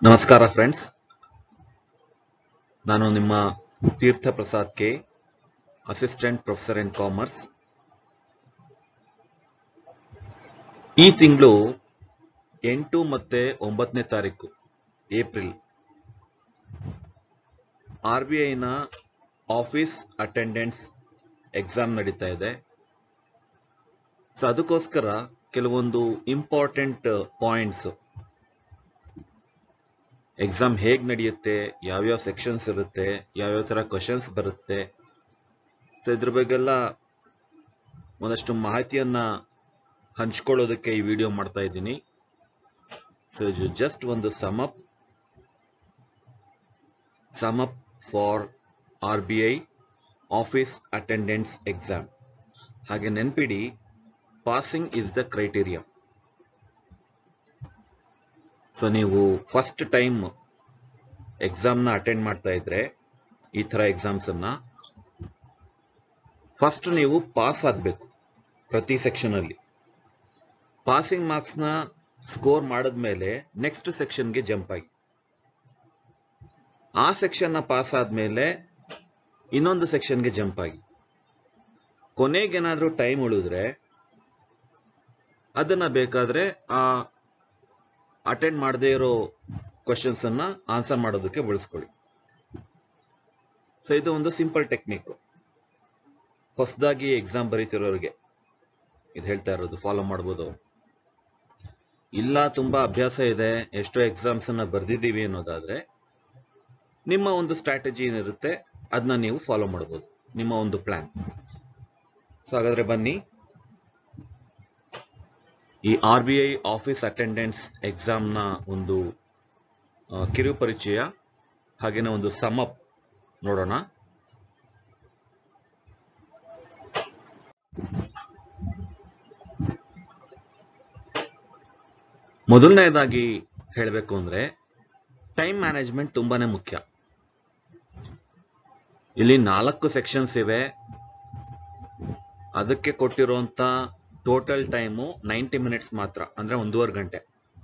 ನಮಸ್ಕಾರ ಫ್ರೆಂಡ್ಸ್ ನಾನು ನಿಮ್ಮ Theertha Prasad K assistant professor in commerce ಈ ತಿಂಗಳು ಎಂಟು ಮತ್ತೆ ಒಂಬತ್ತನೇ ತಾರೀಕು ಏಪ್ರಿಲ್ ಆರ್ ಬಿ ಐನ ಆಫೀಸ್ ಅಟೆಂಡೆನ್ಸ್ ಎಕ್ಸಾಮ್ ನಡೀತಾ ಇದೆ ಸೊ ಅದಕ್ಕೋಸ್ಕರ ಕೆಲವೊಂದು ಇಂಪಾರ್ಟೆಂಟ್ ಪಾಯಿಂಟ್ಸ್ ಎಕ್ಸಾಮ್ ಹೇಗ್ ನಡೆಯುತ್ತೆ ಯಾವ್ಯಾವ ಸೆಕ್ಷನ್ಸ್ ಇರುತ್ತೆ ಯಾವ್ಯಾವ ತರ ಕ್ವಶನ್ಸ್ ಬರುತ್ತೆ ಸೊ ಇದ್ರ ಬಗ್ಗೆಲ್ಲ ಒಂದಷ್ಟು ಮಾಹಿತಿಯನ್ನ ಹಂಚ್ಕೊಳ್ಳೋದಕ್ಕೆ ಈ ವಿಡಿಯೋ ಮಾಡ್ತಾ ಇದ್ದೀನಿ ಸೊ ಇದು ಜಸ್ಟ್ ಒಂದು sum up sum up for R B I office attendance exam ಹಾಗೆ ನೆನ್ಪಿಡಿ passing is the criteria so ನೀವು ಫಸ್ಟ್ ಟೈಮ್ ಎಕ್ಸಾಮ್ನ ಅಟೆಂಡ್ ಮಾಡ್ತಾ ಇದ್ರೆ ಈ ತರ ಎಕ್ಸಾಮ್ಸ್ ಅನ್ನ ಫಸ್ಟ್ ನೀವು ಪಾಸ್ ಆಗಬೇಕು ಪ್ರತಿ ಸೆಕ್ಷನ್ ಅಲ್ಲಿ ಪಾಸಿಂಗ್ ಮಾರ್ಕ್ಸ್ ನ ಸ್ಕೋರ್ ಮಾಡಿದ್ಮೇಲೆ ನೆಕ್ಸ್ಟ್ ಸೆಕ್ಷನ್ಗೆ ಜಂಪ್ ಆಗಿ ಆ ಸೆಕ್ಷನ್ ನ ಪಾಸ್ ಆದ್ಮೇಲೆ ಇನ್ನೊಂದು ಸೆಕ್ಷನ್ಗೆ ಜಂಪ್ ಆಗಿ ಕೊನೆಗೇನಾದ್ರೂ ಟೈಮ್ ಉಳಿದ್ರೆ ಅದನ್ನ ಬೇಕಾದ್ರೆ ಆ ಅಟೆಂಡ್ ಮಾಡದೇ ಇರೋ ಕ್ವಶನ್ಸ್ ಅನ್ನ ಆನ್ಸರ್ ಮಾಡೋದಕ್ಕೆ ಬಳಸ್ಕೊಳ್ಳಿ ಸೊ ಇದು ಒಂದು ಸಿಂಪಲ್ ಟೆಕ್ನಿಕ್ ಹೊಸದಾಗಿ ಎಕ್ಸಾಮ್ ಬರೀತಿರೋರಿಗೆ ಇದು ಹೇಳ್ತಾ ಇರೋದು ಫಾಲೋ ಮಾಡ್ಬೋದು ಇಲ್ಲ ತುಂಬಾ ಅಭ್ಯಾಸ ಇದೆ ಎಷ್ಟೋ ಎಕ್ಸಾಮ್ಸ್ ಅನ್ನ ಬರ್ದಿದ್ದೀವಿ ಅನ್ನೋದಾದ್ರೆ ನಿಮ್ಮ ಒಂದು ಸ್ಟ್ರಾಟಜಿ ಏನಿರುತ್ತೆ ಅದನ್ನ ನೀವು ಫಾಲೋ ಮಾಡ್ಬೋದು ನಿಮ್ಮ ಒಂದು ಪ್ಲಾನ್ ಸೊ ಹಾಗಾದ್ರೆ ಬನ್ನಿ ಈ R B I office attendance ಎಕ್ಸಾಮ್ನ ಒಂದು ಆ, ಕಿರು ಪರಿಚಯ ಹಾಗೇನೆ ಒಂದು ಸಮಪ್ ನೋಡೋಣ ಮೊದಲನೇದಾಗಿ ಹೇಳಬೇಕು ಅಂದ್ರೆ ಟೈಮ್ ಮ್ಯಾನೇಜ್ಮೆಂಟ್ ತುಂಬಾನೇ ಮುಖ್ಯ ಇಲ್ಲಿ ನಾಲ್ಕು ಸೆಕ್ಷನ್ಸ್ ಇವೆ ಅದಕ್ಕೆ ಕೊಟ್ಟಿರುವಂತ ಟೋಟಲ್ ಟೈಮು ನೈಂಟಿ ಮಿನಿಟ್ಸ್ ಮಾತ್ರ ಅಂದ್ರೆ ಒಂದೂವರೆ ಗಂಟೆ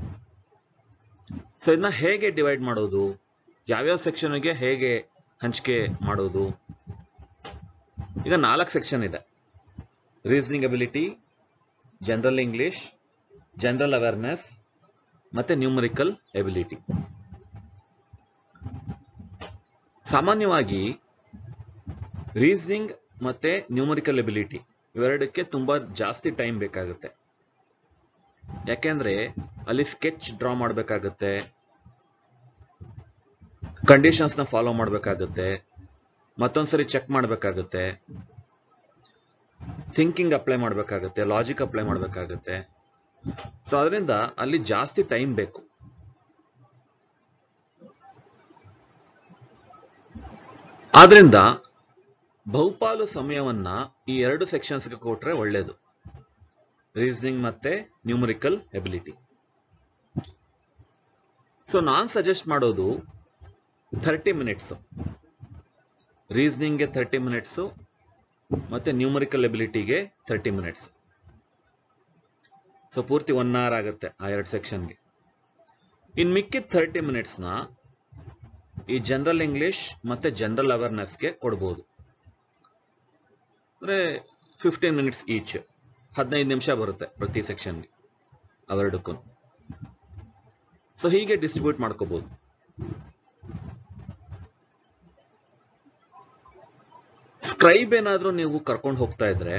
ಸೊ ಇದನ್ನ ಹೇಗೆ ಡಿವೈಡ್ ಮಾಡೋದು ಯಾವ್ಯಾವ ಸೆಕ್ಷನ್ಗೆ ಹೇಗೆ ಹಂಚಿಕೆ ಮಾಡೋದು ಈಗ ನಾಲ್ಕು ಸೆಕ್ಷನ್ ಇದೆ reasoning ability general English general awareness ಮತ್ತೆ ನ್ಯೂಮರಿಕಲ್ ಎಬಿಲಿಟಿ ಸಾಮಾನ್ಯವಾಗಿ ರೀಸನಿಂಗ್ ಮತ್ತೆ ನ್ಯೂಮರಿಕಲ್ ಎಬಿಲಿಟಿ ಇವೆರಡಕ್ಕೆ ತುಂಬಾ ಜಾಸ್ತಿ ಟೈಮ್ ಬೇಕಾಗುತ್ತೆ ಯಾಕೆಂದ್ರೆ ಅಲ್ಲಿ ಸ್ಕೆಚ್ ಡ್ರಾ ಮಾಡಬೇಕಾಗತ್ತೆ ಕಂಡೀಷನ್ಸ್ ನ ಫಾಲೋ ಮಾಡಬೇಕಾಗತ್ತೆ ಮತ್ತೊಂದ್ಸರಿ ಚೆಕ್ ಮಾಡಬೇಕಾಗತ್ತೆ ಥಿಂಕಿಂಗ್ ಅಪ್ಲೈ ಮಾಡಬೇಕಾಗತ್ತೆ ಲಾಜಿಕ್ ಅಪ್ಲೈ ಮಾಡಬೇಕಾಗತ್ತೆ ಸೊ ಅದರಿಂದ ಅಲ್ಲಿ ಜಾಸ್ತಿ ಟೈಮ್ ಬೇಕು ಆದ್ರಿಂದ ಬಹುಪಾಲು ಸಮಯವನ್ನ ಈ ಎರಡು ಸೆಕ್ಷನ್ಸ್ಗೆ ಕೊಟ್ರೆ ಒಳ್ಳೇದು ರೀಸನಿಂಗ್ ಮತ್ತೆ ನ್ಯೂಮರಿಕಲ್ ಎಬಿಲಿಟಿ ಸೊ ನಾನ್ ಸಜೆಸ್ಟ್ ಮಾಡೋದು ಥರ್ಟಿ ಮಿನಿಟ್ಸ್ ರೀಸನಿಂಗ್ಗೆ ಥರ್ಟಿ ಮಿನಿಟ್ಸ್ ಮತ್ತೆ ನ್ಯೂಮರಿಕಲ್ ಎಬಿಲಿಟಿಗೆ ಥರ್ಟಿ ಮಿನಿಟ್ಸ್ ಸೊ ಪೂರ್ತಿ ಒನ್ ಅವರ್ ಆಗುತ್ತೆ ಆ ಎರಡು ಸೆಕ್ಷನ್ಗೆ ಇನ್ ಮಿಕ್ಕಿದ ಥರ್ಟಿ ಮಿನಿಟ್ಸ್ನ ಈ ಜನರಲ್ ಇಂಗ್ಲಿಷ್ ಮತ್ತೆ ಜನರಲ್ ಅವೇರ್ನೆಸ್ಗೆ ಕೊಡ್ಬೋದು ಅಂದ್ರೆ ಫಿಫ್ಟೀನ್ ಮಿನಿಟ್ಸ್ ಈಚ್ ಹದಿನೈದು ನಿಮಿಷ ಬರುತ್ತೆ ಪ್ರತಿ ಸೆಕ್ಷನ್ಗೆ ಅವೆರಡಕ್ಕೂ ಸೊ ಹೀಗೆ ಡಿಸ್ಟ್ರಿಬ್ಯೂಟ್ ಮಾಡ್ಕೋಬಹುದು ಸ್ಕ್ರೈಬ್ ಏನಾದ್ರೂ ನೀವು ಕರ್ಕೊಂಡು ಹೋಗ್ತಾ ಇದ್ರೆ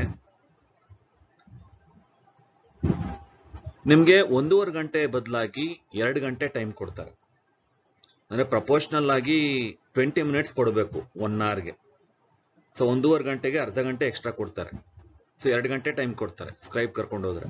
ನಿಮ್ಗೆ ಒಂದೂವರೆ ಗಂಟೆ ಬದಲಾಗಿ ಎರಡು ಗಂಟೆ ಟೈಮ್ ಕೊಡ್ತಾರೆ ಅಂದ್ರೆ ಪ್ರಪೋರ್ಷನಲ್ ಆಗಿ ಟ್ವೆಂಟಿ ಮಿನಿಟ್ಸ್ ಕೊಡಬೇಕು ಒನ್ ಅವರ್ಗೆ ಸೊ ಒಂದೂವರೆ ಗಂಟೆಗೆ ಅರ್ಧ ಗಂಟೆ ಎಕ್ಸ್ಟ್ರಾ ಕೊಡ್ತಾರೆ ಸೊ ಎರಡು ಗಂಟೆ ಟೈಮ್ ಕೊಡ್ತಾರೆ ಸ್ಕ್ರೈಬ್ ಕರ್ಕೊಂಡು ಹೋದ್ರೆ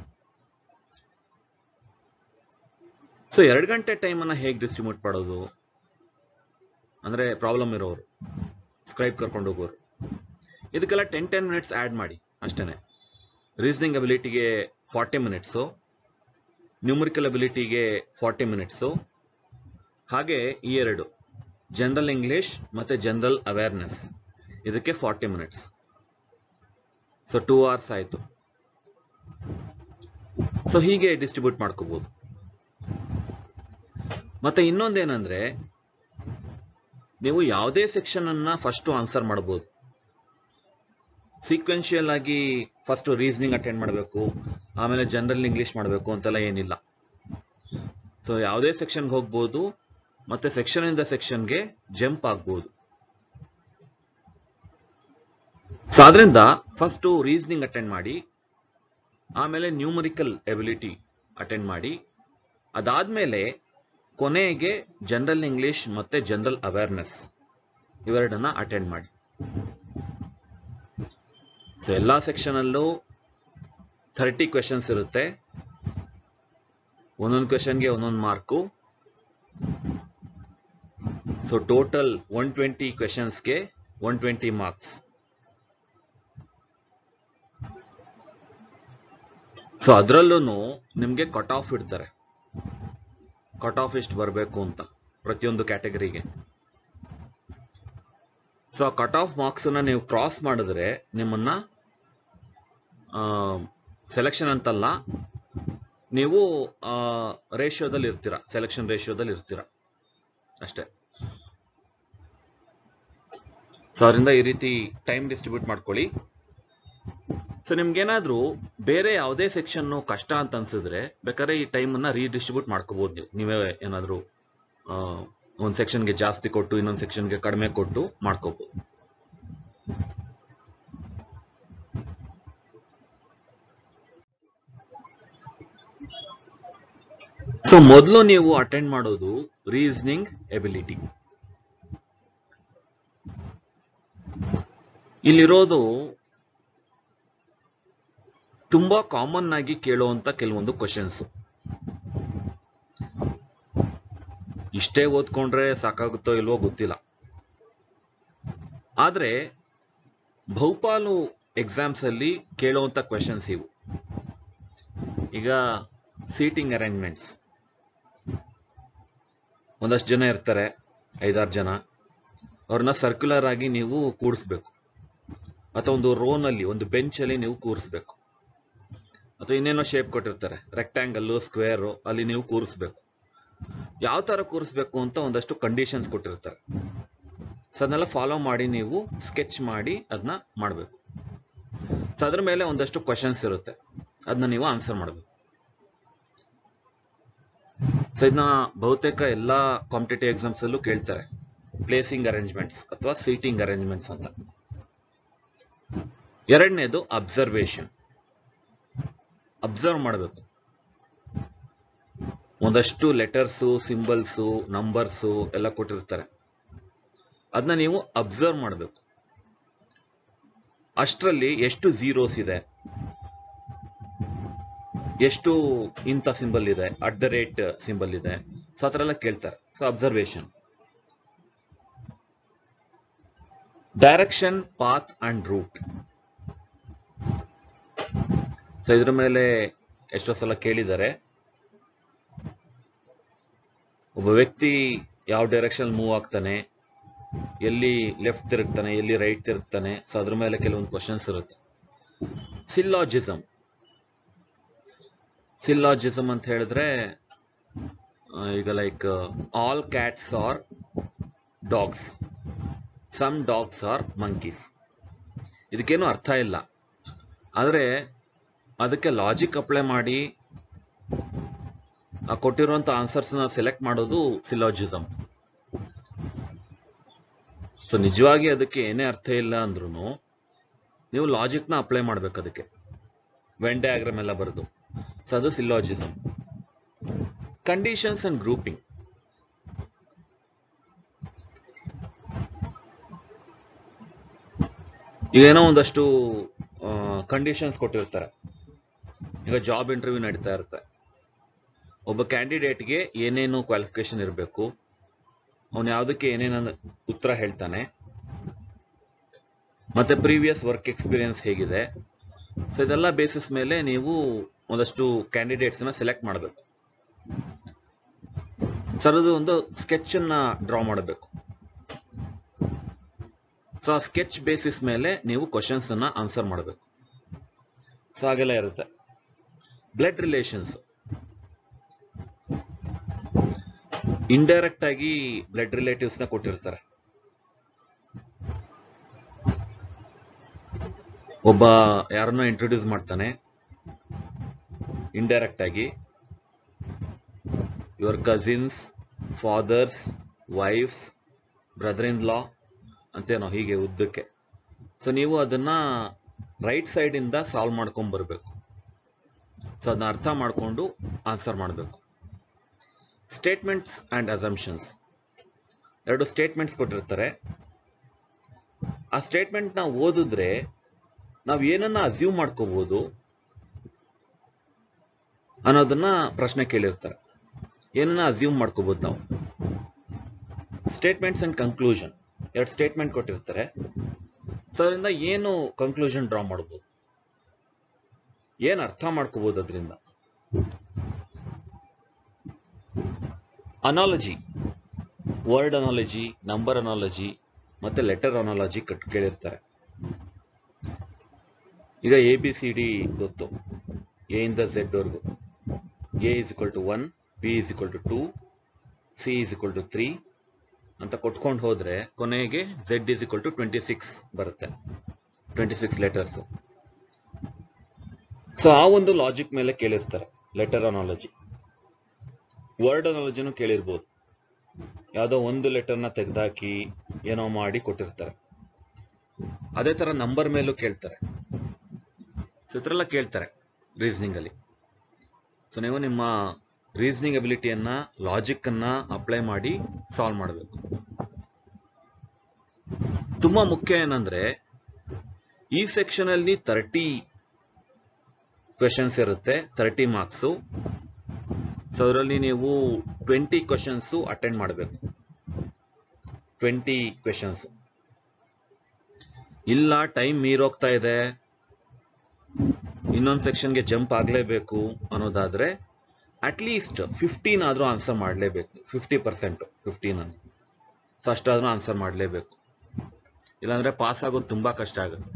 ಸೊ ಎರಡು ಗಂಟೆ ಟೈಮ್ ಅನ್ನ ಹೇಗೆ ಡಿಸ್ಟ್ರಿಬ್ಯೂಟ್ ಮಾಡೋದು ಅಂದ್ರೆ ಪ್ರಾಬ್ಲಮ್ ಇರೋರು ಸ್ಕ್ರೈಬ್ ಕರ್ಕೊಂಡು ಹೋಗೋರು ಇದಕ್ಕೆಲ್ಲ ಟೆನ್ ಟೆನ್ ಮಿನಿಟ್ಸ್ ಆಡ್ ಮಾಡಿ ಅಷ್ಟೇನೆ ರೀಸನಿಂಗ್ ಅಬಿಲಿಟಿಗೆ ಫಾರ್ಟಿ ಮಿನಿಟ್ಸು ನ್ಯೂಮರಿಕಲ್ ಅಬಿಲಿಟಿಗೆ ಫಾರ್ಟಿ ಮಿನಿಟ್ಸು ಹಾಗೆ ಈ ಎರಡು ಜನರಲ್ ಇಂಗ್ಲಿಷ್ ಮತ್ತೆ ಜನರಲ್ ಅವೇರ್ನೆಸ್ ಇದಕ್ಕೆ forty minutes so two hours ಆಯ್ತು ಸೊ ಹೀಗೆ ಡಿಸ್ಟ್ರಿಬ್ಯೂಟ್ ಮಾಡ್ಕೋಬಹುದು ಮತ್ತೆ ಇನ್ನೊಂದೇನಂದ್ರೆ ನೀವು ಯಾವುದೇ ಸೆಕ್ಷನ್ ಅನ್ನ ಫಸ್ಟ್ ಆನ್ಸರ್ ಮಾಡಬಹುದು ಸೀಕ್ವೆನ್ಷಿಯಲ್ ಆಗಿ ಫಸ್ಟ್ ರೀಸನಿಂಗ್ ಅಟೆಂಡ್ ಮಾಡಬೇಕು ಆಮೇಲೆ ಜನರಲ್ ಇಂಗ್ಲಿಷ್ ಮಾಡಬೇಕು ಅಂತೆಲ್ಲ ಏನಿಲ್ಲ ಸೊ ಯಾವುದೇ ಸೆಕ್ಷನ್ಗೆ ಹೋಗ್ಬೋದು ಮತ್ತೆ ಸೆಕ್ಷನ್ ಇಂದ ಸೆಕ್ಷನ್ಗೆ ಜಂಪ್ ಆಗ್ಬೋದು ಸೊ ಆದ್ರಿಂದ ಫಸ್ಟ್ ರೀಸನಿಂಗ್ ಅಟೆಂಡ್ ಮಾಡಿ ಆಮೇಲೆ ನ್ಯೂಮರಿಕಲ್ ಎಬಿಲಿಟಿ ಅಟೆಂಡ್ ಮಾಡಿ ಅದಾದ್ಮೇಲೆ ಕೊನೆಗೆ ಜನರಲ್ ಇಂಗ್ಲಿಷ್ ಮತ್ತೆ ಜನರಲ್ ಅವೇರ್ನೆಸ್ ಇವೆರಡನ್ನ ಅಟೆಂಡ್ ಮಾಡಿ ಸೊ ಎಲ್ಲಾ ಸೆಕ್ಷನ್ ಅಲ್ಲೂ ಥರ್ಟಿ ಕ್ವೆಶನ್ಸ್ ಇರುತ್ತೆ ಒಂದೊಂದು ಕ್ವೆಶನ್ಗೆ ಒಂದೊಂದು mark so total one twenty ಕ್ವೆಶನ್ಸ್ಗೆ ಒನ್ ಟ್ವೆಂಟಿ ಮಾರ್ಕ್ಸ್ ಸೊ ಅದರಲ್ಲೂ ನಿಮಗೆ ಕಟ್ ಆಫ್ ಇಡ್ತಾರೆ ಕಟ್ ಆಫ್ ಎಷ್ಟು ಬರಬೇಕು ಅಂತ ಪ್ರತಿಯೊಂದು ಕ್ಯಾಟಗರಿಗೆ ಸೊ ಆ ಕಟ್ ಆಫ್ ಮಾರ್ಕ್ಸ್ ನೀವು ಕ್ರಾಸ್ ಮಾಡಿದ್ರೆ ನಿಮ್ಮನ್ನ ಸೆಲೆಕ್ಷನ್ ಅಂತಲ್ಲ ನೀವು ರೇಷಿಯೋದಲ್ಲಿ ಇರ್ತೀರಾ ಸೆಲೆಕ್ಷನ್ ರೇಷಿಯೋದಲ್ಲಿ ಇರ್ತೀರಾ ಅಷ್ಟೇ ಸೊ ಅದರಿಂದ ಈ ರೀತಿ ಟೈಮ್ ಡಿಸ್ಟ್ರಿಬ್ಯೂಟ್ ಮಾಡ್ಕೊಳ್ಳಿ ಸೊ ನಿಮ್ಗೇನಾದ್ರೂ ಬೇರೆ ಯಾವುದೇ ಸೆಕ್ಷನ್ ಕಷ್ಟ ಅಂತ ಅನ್ಸಿದ್ರೆ ಬೇಕಾದ್ರೆ ಈ ಟೈಮ್ ಅನ್ನ ರೀಡಿಸ್ಟ್ರಿಬ್ಯೂಟ್ ಮಾಡ್ಕೋಬಹುದು ನೀವು ನೀವೇ ಏನಾದ್ರೂ ಒಂದು ಸೆಕ್ಷನ್ಗೆ ಜಾಸ್ತಿ ಕೊಟ್ಟು ಇನ್ನೊಂದು ಸೆಕ್ಷನ್ಗೆ ಕಡಿಮೆ ಕೊಟ್ಟು ಮಾಡ್ಕೋಬಹುದು ಸೊ ಮೊದಲು ನೀವು ಅಟೆಂಡ್ ಮಾಡೋದು ರೀಸನಿಂಗ್ ಎಬಿಲಿಟಿ ಇಲ್ಲಿರೋದು ತುಂಬಾ ಕಾಮನ್ ಆಗಿ ಕೇಳುವಂತ ಕೆಲವೊಂದು ಕ್ವಶನ್ಸ್ ಇಷ್ಟೇ ಓದ್ಕೊಂಡ್ರೆ ಸಾಕಾಗುತ್ತೋ ಇಲ್ವೋ ಗೊತ್ತಿಲ್ಲ ಆದ್ರೆ ಬಹುಪಾಲು ಎಕ್ಸಾಮ್ಸ್ ಅಲ್ಲಿ ಕೇಳುವಂತ ಕ್ವೆಶನ್ಸ್ ಇವು ಈಗ ಸೀಟಿಂಗ್ ಅರೇಂಜ್ಮೆಂಟ್ಸ್ ಒಂದಷ್ಟು ಜನ ಇರ್ತಾರೆ ಐದಾರು ಜನ ಅವ್ರನ್ನ ಸರ್ಕ್ಯುಲರ್ ಆಗಿ ನೀವು ಕೂಡಿಸ್ಬೇಕು ಅಥವಾ ಒಂದು ರೋನಲ್ಲಿ ಒಂದು ಬೆಂಚ್ ಅಲ್ಲಿ ನೀವು ಕೂರಿಸ್ಬೇಕು ಅಥವಾ ಇನ್ನೇನೋ ಶೇಪ್ ಕೊಟ್ಟಿರ್ತಾರೆ ರೆಕ್ಟ್ಯಾಂಗಲ್ ಸ್ಕ್ವೇರ್ ಅಲ್ಲಿ ನೀವು ಕೂರಿಸ್ಬೇಕು ಯಾವ ತರ ಕೂರಿಸ್ಬೇಕು ಅಂತ ಒಂದಷ್ಟು ಕಂಡೀಷನ್ಸ್ ಕೊಟ್ಟಿರ್ತಾರೆ ಸೊ ಅದನ್ನೆಲ್ಲ ಫಾಲೋ ಮಾಡಿ ನೀವು ಸ್ಕೆಚ್ ಮಾಡಿ ಅದನ್ನ ಮಾಡಬೇಕು ಸೊ ಅದ್ರ ಮೇಲೆ ಒಂದಷ್ಟು ಕ್ವಶನ್ಸ್ ಇರುತ್ತೆ ಅದನ್ನ ನೀವು ಆನ್ಸರ್ ಮಾಡಬೇಕು ಸೊ ಇದನ್ನ ಬಹುತೇಕ ಎಲ್ಲಾ ಕಾಂಪಿಟೇಟಿವ್ ಎಕ್ಸಾಮ್ಸ್ ಅಲ್ಲೂ ಕೇಳ್ತಾರೆ ಪ್ಲೇಸಿಂಗ್ ಅರೇಂಜ್ಮೆಂಟ್ಸ್ ಅಥವಾ ಸೀಟಿಂಗ್ ಅರೇಂಜ್ಮೆಂಟ್ಸ್ ಅಂತ ಎರಡನೇದು ಅಬ್ಸರ್ವೇಷನ್ ಅಬ್ಸರ್ವ್ ಮಾಡಬೇಕು ಒಂದಷ್ಟು ಲೆಟರ್ಸು ಸಿಂಬಲ್ಸು ನಂಬರ್ಸು ಎಲ್ಲ ಕೊಟ್ಟಿರ್ತಾರೆ ಅದನ್ನ ನೀವು ಅಬ್ಸರ್ವ್ ಮಾಡಬೇಕು ಅಷ್ಟರಲ್ಲಿ ಎಷ್ಟು ಝೀರೋಸ್ ಇದೆ ಎಷ್ಟು ಇಂಥ ಸಿಂಬಲ್ ಇದೆ ಅಟ್ ದ ರೇಟ್ ಸಿಂಬಲ್ ಇದೆ ಸೊ ಆ ಥರ ಎಲ್ಲ ಕೇಳ್ತಾರೆ so observation direction path and route so ಇದ್ರ ಮೇಲೆ ಎಷ್ಟೋ ಸಲ ಕೇಳಿದ್ದಾರೆ ಒಬ್ಬ ವ್ಯಕ್ತಿ ಯಾವ ಡೈರೆಕ್ಷನ್ ಮೂವ್ ಆಗ್ತಾನೆ ಎಲ್ಲಿ ಲೆಫ್ಟ್ ತಿರುಗ್ತಾನೆ ಎಲ್ಲಿ ರೈಟ್ ತಿರುಗ್ತಾನೆ ಸೊ ಅದ್ರ ಮೇಲೆ ಕೆಲವೊಂದು ಕ್ವಶನ್ಸ್ ಇರುತ್ತೆ ಸಿಲ್ಲಾಜಿಸಮ್ ಸಿಲ್ಲಾಜಿಸಮ್ ಅಂತ ಹೇಳಿದ್ರೆ ಆ, ಈಗ like all cats are dogs some dogs are monkeys ಇದಕ್ಕೇನು ಅರ್ಥ ಇಲ್ಲ ಆದರೆ ಅದಕ್ಕೆ ಲಾಜಿಕ್ ಅಪ್ಲೈ ಮಾಡಿ ಆ ಕೊಟ್ಟಿರುವಂತ ಆನ್ಸರ್ಸ್ ನ ಸೆಲೆಕ್ಟ್ ಮಾಡೋದು ಸಿಲಾಜಿಸಮ್ ಸೊ ನಿಜವಾಗಿ ಅದಕ್ಕೆ ಏನೇ ಅರ್ಥ ಇಲ್ಲ ಅಂದ್ರೂ ನೀವು ಲಾಜಿಕ್ ನ ಅಪ್ಲೈ ಮಾಡ್ಬೇಕು ಅದಕ್ಕೆ ವೆನ್ ಡಯಾಗ್ರಾಮ್ ಎಲ್ಲ ಬರೆದು ಸೊ ಅದು ಸಿಲಾಜಿಸಮ್ ಕಂಡೀಷನ್ಸ್ ಅಂಡ್ ಗ್ರೂಪಿಂಗ್ ಏನೋ ಒಂದಷ್ಟು ಕಂಡೀಷನ್ಸ್ ಕೊಟ್ಟಿರ್ತಾರೆ ಈಗ ಜಾಬ್ ಇಂಟರ್ವ್ಯೂ ನಡೀತಾ ಇರುತ್ತೆ ಒಬ್ಬ ಕ್ಯಾಂಡಿಡೇಟ್ಗೆ ಏನೇನು ಕ್ವಾಲಿಫಿಕೇಶನ್ ಇರಬೇಕು ಅವನು ಯಾವುದಕ್ಕೆ ಏನೇನು ಉತ್ತರ ಹೇಳ್ತಾನೆ ಮತ್ತೆ ಪ್ರೀವಿಯಸ್ ವರ್ಕ್ ಎಕ್ಸ್ಪೀರಿಯನ್ಸ್ ಹೇಗಿದೆ ಸೊ ಇದೆಲ್ಲ ಬೇಸಿಸ್ ಮೇಲೆ ನೀವು ಒಂದಷ್ಟು ಕ್ಯಾಂಡಿಡೇಟ್ಸ್ ನ ಸೆಲೆಕ್ಟ್ ಮಾಡಬೇಕು ಸರ್ ಅದು ಒಂದು ಸ್ಕೆಚ್ ಅನ್ನ ಡ್ರಾ ಮಾಡಬೇಕು ಸೊ ಆ ಸ್ಕೆಚ್ ಬೇಸಿಸ್ ಮೇಲೆ ನೀವು ಕ್ವಶನ್ಸ್ ಅನ್ನ ಆನ್ಸರ್ ಮಾಡಬೇಕು ಸೊ ಹಾಗೆಲ್ಲ ಇರುತ್ತೆ ಬ್ಲಡ್ ರಿಲೇಷನ್ಸ್ ಇಂಡೈರೆಕ್ಟ್ ಆಗಿ ಬ್ಲಡ್ ರಿಲೇಟಿವ್ಸ್ ನ ಕೊಟ್ಟಿರ್ತಾರೆ ಒಬ್ಬ ಯಾರನ್ನೋ ಇಂಟ್ರೊಡ್ಯೂಸ್ ಮಾಡ್ತಾನೆ ಇಂಡೈರೆಕ್ಟ್ ಆಗಿ your cousin's father's wife's brother in law ಅಂತೇನೋ ಹೀಗೆ ಉದ್ದಕ್ಕೆ ಸೊ ನೀವು ಅದನ್ನ ರೈಟ್ ಸೈಡ್ ಇಂದ ಸಾಲ್ವ್ ಮಾಡ್ಕೊಂಡ್ ಬರ್ಬೇಕು ಸೊ ಅದನ್ನ ಅರ್ಥ ಮಾಡ್ಕೊಂಡು ಆನ್ಸರ್ ಮಾಡಬೇಕು ಸ್ಟೇಟ್ಮೆಂಟ್ಸ್ ಅಂಡ್ ಅಸಂಪ್ಷನ್ಸ್ ಎರಡು ಸ್ಟೇಟ್ಮೆಂಟ್ಸ್ ಕೊಟ್ಟಿರ್ತಾರೆ ಆ ಸ್ಟೇಟ್ಮೆಂಟ್ ನ ಓದಿದ್ರೆ ನಾವು ಏನನ್ನ ಅಸ್ಯೂಮ್ ಮಾಡ್ಕೋಬಹುದು ಅನ್ನೋದನ್ನ ಪ್ರಶ್ನೆ ಕೇಳಿರ್ತಾರೆ ಏನನ್ನ ಅಸ್ಯೂಮ್ ಮಾಡ್ಕೋಬಹುದು ನಾವು ಸ್ಟೇಟ್ಮೆಂಟ್ಸ್ ಅಂಡ್ ಕನ್ಕ್ಲೂಷನ್ ಎರಡು ಸ್ಟೇಟ್ಮೆಂಟ್ ಕೊಟ್ಟಿರ್ತಾರೆ ಸೊ ಅದರಿಂದ ಏನು ಕನ್ಕ್ಲೂಷನ್ ಡ್ರಾ ಮಾಡ್ಬೋದು ಏನ್ ಅರ್ಥ ಮಾಡ್ಕೋಬಹುದು ಅದರಿಂದ analogy word analogy number analogy ಮತ್ತೆ ಲೆಟರ್ ಅನಾಲಜಿ ಕಟ್ ಕೇಳಿರ್ತಾರೆ ಈಗ ಎ ಬಿ ಸಿ ಡಿ ಗೊತ್ತು ಎ ಇಂದ ಝೆಡ್ ವರ್ಗು A is equal to one B is equal to two C is equal to three ಅಂತ ಕೊಟ್ಕೊಂಡು ಹೋದ್ರೆ ಕೊನೆಗೆ Z is equal to twenty six ಬರುತ್ತೆ ಟ್ವೆಂಟಿ ಸಿಕ್ಸ್ ಲೆಟರ್ಸ್ ಸೊ ಆ ಒಂದು ಲಾಜಿಕ್ ಮೇಲೆ ಕೇಳಿರ್ತಾರೆ ಲೆಟರ್ ಅನಾಲಜಿ ವರ್ಡ್ ಅನಾಲಜಿನೂ ಕೇಳಿರ್ಬೋದು ಯಾವುದೋ ಒಂದು ಲೆಟರ್ನ ತೆಗೆದಾಕಿ ಏನೋ ಮಾಡಿ ಕೊಟ್ಟಿರ್ತಾರೆ ಅದೇ ತರ ನಂಬರ್ ಮೇಲೂ ಕೇಳ್ತಾರೆ ಸೊ ಈ ಥರ ಎಲ್ಲ ಕೇಳ್ತಾರೆ ರೀಸನಿಂಗ್ ಅಲ್ಲಿ ಸೊ ನೀವು ನಿಮ್ಮ ರೀಸನಿಂಗ್ ಅಬಿಲಿಟಿಯನ್ನ ಲಾಜಿಕ್ ಅನ್ನ ಅಪ್ಲೈ ಮಾಡಿ ಸಾಲ್ವ್ ಮಾಡಬೇಕು ತುಂಬಾ ಮುಖ್ಯ ಏನಂದ್ರೆ ಈ ಸೆಕ್ಷನ್ ಅಲ್ಲಿ ತರ್ಟಿ ಕ್ವೆಶನ್ಸ್ ಇರುತ್ತೆ ತರ್ಟಿ ಮಾರ್ಕ್ಸು ಸೊ ಅದರಲ್ಲಿ ನೀವು ಟ್ವೆಂಟಿ ಕ್ವೆಶನ್ಸ್ ಅಟೆಂಡ್ ಮಾಡಬೇಕು ಟ್ವೆಂಟಿ ಕ್ವೆಶನ್ಸ್ ಇಲ್ಲ ಟೈಮ್ ಮೀರೋಗ್ತಾ ಇದೆ ಇನ್ನೊಂದು ಸೆಕ್ಷನ್ಗೆ ಜಂಪ್ ಆಗಲೇಬೇಕು ಅನ್ನೋದಾದ್ರೆ ಅಟ್ಲೀಸ್ಟ್ ಫಿಫ್ಟೀನ್ ಆದ್ರೂ ಆನ್ಸರ್ ಮಾಡಲೇಬೇಕು ಫಿಫ್ಟಿ ಪರ್ಸೆಂಟ್ ಫಿಫ್ಟೀನ್ ಅಂತ ಸೊ ಅಷ್ಟಾದ್ರೂ ಆನ್ಸರ್ ಮಾಡಲೇಬೇಕು ಇಲ್ಲಾಂದ್ರೆ ಪಾಸ್ ಆಗೋದು ತುಂಬಾ ಕಷ್ಟ ಆಗುತ್ತೆ